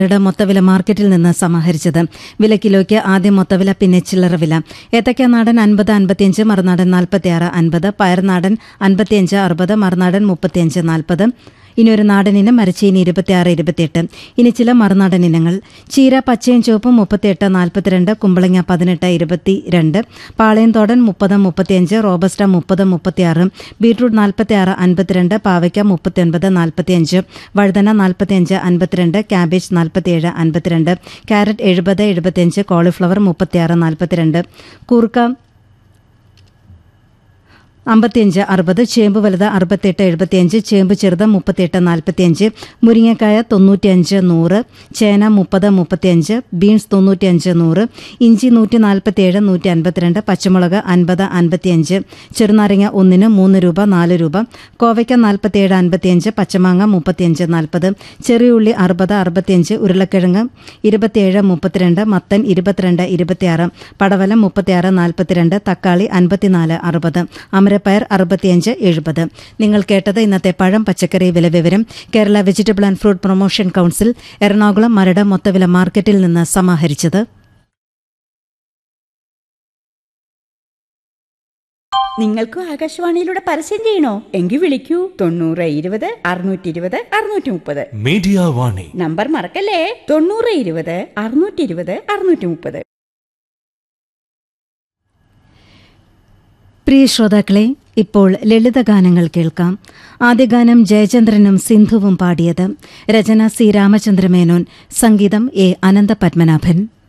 യുടെ മൊത്തവില മാർക്കറ്റിൽ നിന്ന് സമാഹരിച്ചത് വില കിലോയ്ക്ക് ആദ്യം മൊത്തവില പിന്നെ ചില്ലറ വില ഏത്തക്ക നാടൻ അൻപത് അൻപത്തിയഞ്ച് മറുനാടൻ നാൽപ്പത്തിയാറ് അൻപത് പയർനാടൻ അൻപത്തിയഞ്ച് അറുപത് മറുനാടൻ മുപ്പത്തിയഞ്ച് നാൽപ്പത് ഇനി ഒരു നാടൻ ഇനം മരച്ചീനി ഇരുപത്തിയാറ് ഇരുപത്തിയെട്ട് ഇനി ചില മറുനാടൻ ഇനങ്ങൾ ചീര പച്ചയും ചുവപ്പും മുപ്പത്തിയെട്ട് നാൽപ്പത്തിരണ്ട് കുമ്പളങ്ങ പതിനെട്ട് ഇരുപത്തി രണ്ട് പാളയംതോടൻ മുപ്പത് മുപ്പത്തിയഞ്ച് റോബസ്റ്റ മുപ്പത് മുപ്പത്തിയാറ് ബീട്രൂട്ട് നാൽപ്പത്തിയാറ് അൻപത്തിരണ്ട് പാവയ്ക്ക മുപ്പത്തിയൊൻപത് നാൽപ്പത്തിയഞ്ച് വഴുതന നാൽപ്പത്തിയഞ്ച് അൻപത്തിരണ്ട് ക്യാബേജ് നാൽപ്പത്തിയേഴ് അൻപത്തിരണ്ട് ക്യാരറ്റ് എഴുപത് എഴുപത്തിയഞ്ച് കോളിഫ്ലവർ മുപ്പത്തിയാറ് നാൽപ്പത്തിരണ്ട് കൂർക്ക അമ്പത്തിയഞ്ച് അറുപത് ചേമ്പ് വലുത് അറുപത്തെട്ട് എഴുപത്തിയഞ്ച് ചേമ്പ് ചെറുത് മുപ്പത്തിയെട്ട് നാൽപ്പത്തിയഞ്ച് മുരിങ്ങക്കായ തൊണ്ണൂറ്റിയഞ്ച് നൂറ് ചേന മുപ്പത് മുപ്പത്തിയഞ്ച് ബീൻസ് തൊണ്ണൂറ്റിയഞ്ച് നൂറ് ഇഞ്ചി നൂറ്റി നാൽപ്പത്തിയേഴ് നൂറ്റി അൻപത്തിരണ്ട് പച്ചമുളക് അൻപത് അൻപത്തിയഞ്ച് ചെറുനാരങ്ങ ഒന്നിന് മൂന്ന് രൂപ നാല് രൂപ കോവയ്ക്ക നാൽപ്പത്തിയേഴ് അൻപത്തിയഞ്ച് പച്ചമാങ്ങ മുപ്പത്തിയഞ്ച് നാൽപ്പത് ചെറിയുള്ളി അറുപത് അറുപത്തിയഞ്ച് ഉരുളക്കിഴങ്ങ് ഇരുപത്തിയേഴ് മുപ്പത്തിരണ്ട് മത്തൻ ഇരുപത്തിരണ്ട് ഇരുപത്തിയാറ് പടവലം മുപ്പത്തിയാറ് നാൽപ്പത്തിരണ്ട് തക്കാളി അൻപത്തിനാല് അറുപത് അമരപ്പയർ അറുപത്തിയഞ്ച് എഴുപത് നിങ്ങൾ കേട്ടത് ഇന്നത്തെ പഴം പച്ചക്കറി വില വിവരം Kerala vegetable and fruit promotion council Ernakulam Maradu മൊത്തവില മാർക്കറ്റിൽ നിന്ന് സമാഹരിച്ചത് നിങ്ങൾക്കും ആകാശവാണിയിലൂടെ പരസ്യം ചെയ്യണോ എങ്കിൽ വിളിക്കൂ തൊണ്ണൂറ് ഇരുപത് അറുന്നൂറ്റി ഇരുപത് അറുന്നൂറ്റി മുപ്പത് മീഡിയ വാണി നമ്പർ മറക്കല്ലേ തൊണ്ണൂറ് ഇരുപത് അറുന്നൂറ്റി ഇരുപത് അറുന്നൂറ്റി മുപ്പത് പ്രിയ ശ്രോതാക്കളെ ഇപ്പോൾ ലളിതഗാനങ്ങൾ കേൾക്കാം ആദ്യ ഗാനം ജയചന്ദ്രനും സിന്ധുവും പാടിയത് രചന സി രാമചന്ദ്രമേനോൻ സംഗീതം എ അനന്തപത്മനാഭൻ